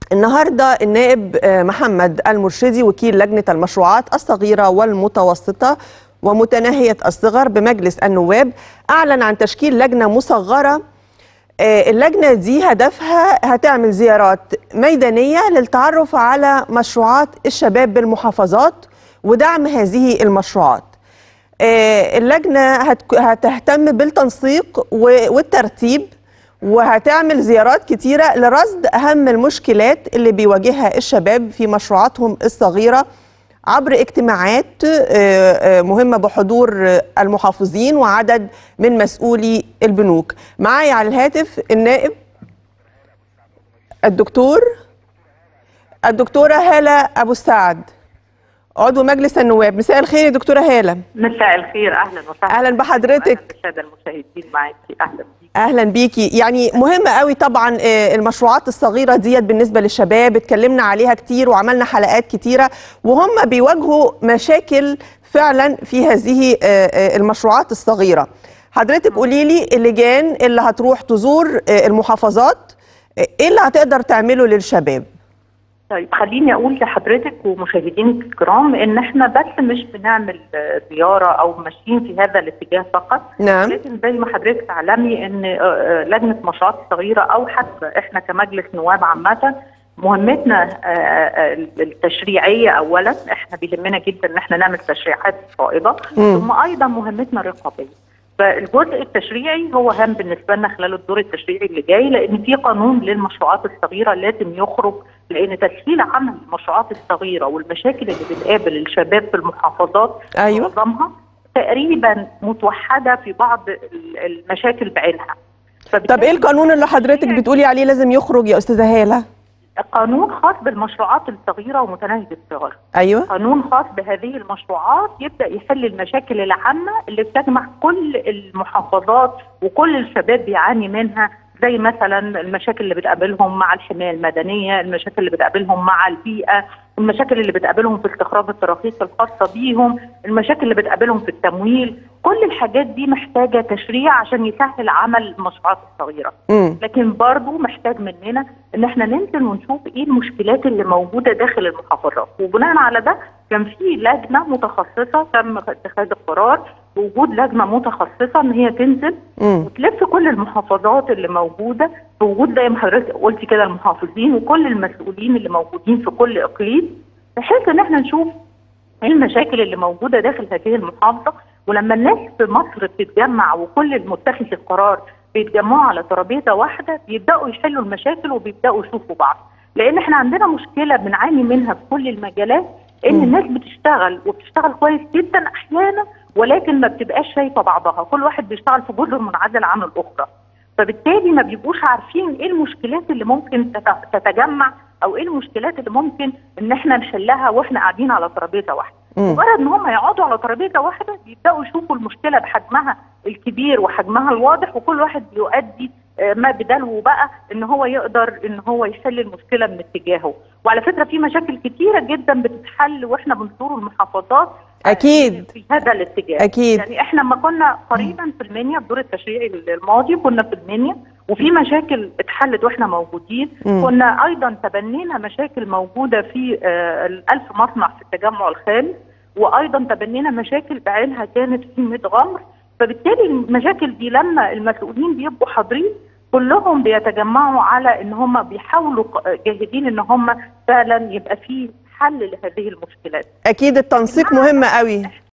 النهارده النائب محمد المرشدي وكيل لجنه المشروعات الصغيره والمتوسطه ومتناهيه الصغر بمجلس النواب اعلن عن تشكيل لجنه مصغره اللجنه دي هدفها هتعمل زيارات ميدانيه للتعرف على مشروعات الشباب بالمحافظات ودعم هذه المشروعات اللجنه هتهتم بالتنسيق والترتيب وهتعمل زيارات كتيرة لرصد أهم المشكلات اللي بيواجهها الشباب في مشروعاتهم الصغيرة عبر اجتماعات مهمة بحضور المحافظين وعدد من مسؤولي البنوك معايا على الهاتف النائب الدكتور الدكتورة هالة أبو السعد عضو مجلس النواب مساء الخير يا دكتورة هالة مساء الخير أهلا وسهلا أهلا بحضرتك السادة المشاهدين معاكي أهلا بيكي اهلا بيكي يعني مهم قوي طبعا المشروعات الصغيره ديت بالنسبه للشباب اتكلمنا عليها كتير وعملنا حلقات كتيره وهم بيواجهوا مشاكل فعلا في هذه المشروعات الصغيره حضرتك قولي لي اللجان اللي هتروح تزور المحافظات ايه اللي هتقدر تعمله للشباب طيب خليني اقول لحضرتك ومشاهدينك الكرام ان احنا بس مش بنعمل زياره او ماشيين في هذا الاتجاه فقط نعم لكن زي ما حضرتك تعلمي ان لجنه مشروعات صغيره او حتى احنا كمجلس نواب عامه مهمتنا التشريعيه اولا احنا بيهمنا جدا ان احنا نعمل تشريعات صائبه ثم ايضا مهمتنا الرقابيه فالجزء التشريعي هو هام بالنسبه لنا خلال الدور التشريعي اللي جاي لان في قانون للمشروعات الصغيره لازم يخرج لان تسهيل عمل المشروعات الصغيره والمشاكل اللي بتقابل الشباب في المحافظات ايوه معظمها تقريبا متوحده في بعض المشاكل بعينها طب ايه القانون اللي حضرتك بتقولي عليه لازم يخرج يا استاذه هاله؟ قانون خاص بالمشروعات الصغيره ومتناهيه الصغر ايوه قانون خاص بهذه المشروعات يبدا يحل المشاكل العامه اللي بتجمع كل المحافظات وكل الشباب بيعاني منها زي مثلا المشاكل اللي بتقابلهم مع الحمايه المدنيه، المشاكل اللي بتقابلهم مع البيئه، المشاكل اللي بتقابلهم في استخراج التراخيص الخاصه بيهم، المشاكل اللي بتقابلهم في التمويل، كل الحاجات دي محتاجه تشريع عشان يسهل عمل المشروعات الصغيره. مم. لكن برضه محتاج مننا ان احنا ننزل ونشوف ايه المشكلات اللي موجوده داخل المحافظات، وبناء على ده كان في لجنه متخصصه تم اتخاذ القرار بوجود لجنه متخصصه ان هي تنزل مم. وتلف كل المحافظات اللي موجوده بوجود زي ما حضرتك قلتي كده المحافظين وكل المسؤولين اللي موجودين في كل اقليم بحيث ان احنا نشوف ايه المشاكل اللي موجوده داخل هذه المحافظه ولما الناس في مصر بتتجمع وكل المتخذ القرار بيتجمعوا على ترابيزه واحده بيبداوا يحلوا المشاكل وبيبداوا يشوفوا بعض لان احنا عندنا مشكله بنعاني منها في كل المجالات ان مم. الناس بتشتغل وبتشتغل كويس جدا احيانا ولكن ما بتبقاش شايفه بعضها كل واحد بيشتغل في جزء منعزل عن الاخرى فبالتالي ما بيبقوش عارفين ايه المشكلات اللي ممكن تت- تتجمع او ايه المشكلات اللي ممكن ان احنا نحلها واحنا قاعدين على ترابيزه واحده مم. مجرد ان هم يقعدوا على ترابيزه واحده بيبداوا يشوفوا المشكله بحجمها الكبير وحجمها الواضح وكل واحد بيؤدي آه، ما بداله بقى ان هو يقدر ان هو يحل المشكله من اتجاهه وعلى فكره في مشاكل كتيره جدا بتتحل واحنا بنزور المحافظات آه، أكيد. في هذا الاتجاه أكيد. يعني احنا لما كنا قريبا في المنيا الدور التشريعي الماضي كنا في المنيا وفي مشاكل اتحلت واحنا موجودين مم. كنا ايضا تبنينا مشاكل موجوده في آه، الالف مصنع في التجمع الخامس وايضا تبنينا مشاكل بعينها كانت في ميت غمر فبالتالي المشاكل دي لما المسؤولين بيبقوا حاضرين كلهم بيتجمعوا على ان هم بيحاولوا ق- جاهدين ان هم فعلا يبقى في حل لهذه المشكلات اكيد التنسيق مهم قوي